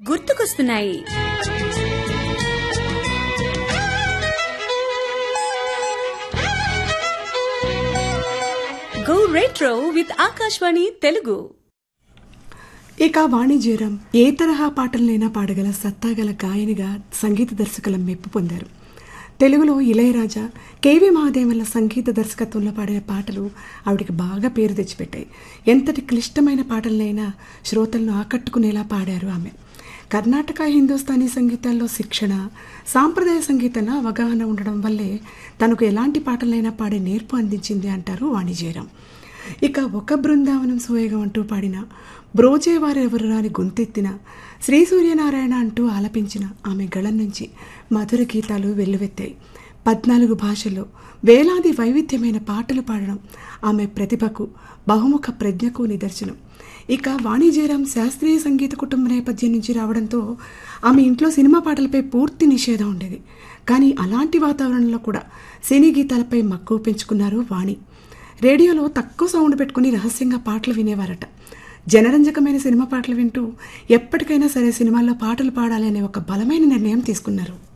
గుర్తుకొస్తున్నాయి go retro with Akashvani Telugu ఇక వాణిజ్యరాం ఏ తరహా పాటలనైనా పాడగల సత్తాగల గాయనిగా సంగీత దర్శకుల మెప్పు పొందారు తెలుగులో ఇళయరాజా కేవీ మహాదేవన్ల సంగీత దర్శకత్వంలో పాడిన పాటలు ఆవిడకి బాగా పేరు తెచ్చిపెట్టాయి ఎంతటి క్లిష్టమైన పాటలనైనా శ్రోతలను ఆకట్టుకునేలా పాడారు ఆమె కర్ణాటక హిందుస్థానీ సంగీతాల్లో శిక్షణ సాంప్రదాయ సంగీతంలో అవగాహన ఉండడం వల్లే తనకు ఎలాంటి పాటలైనా పాడే నేర్పు అందించింది అంటారు వాణిజ్యరాం ఇక ఒక బృందావనం సోయగం అంటూ పాడిన బ్రోజేవారెవరు రాని గొంతెత్తిన శ్రీ సూర్యనారాయణ అంటూ ఆలపించిన ఆమె గళం నుంచి మధుర గీతాలు వెల్లువెత్తాయి పద్నాలుగు భాషల్లో వేలాది వైవిధ్యమైన పాటలు పాడడం ఆమె ప్రతిభకు బహుముఖ ప్రజ్ఞకు నిదర్శనం ఇక వాణిజ్యరాం శాస్త్రీయ సంగీత కుటుంబ నేపథ్యం నుంచి రావడంతో ఆమె ఇంట్లో సినిమా పాటలపై పూర్తి నిషేధం ఉండేది కానీ అలాంటి వాతావరణంలో కూడా సినీ గీతాలపై మక్కువ పెంచుకున్నారు వాణి రేడియోలో తక్కువ సౌండ్ పెట్టుకుని రహస్యంగా పాటలు వినేవారట జనరంజకమైన సినిమా పాటలు వింటూ ఎప్పటికైనా సరే సినిమాల్లో పాటలు పాడాలి అనే ఒక బలమైన నిర్ణయం తీసుకున్నారు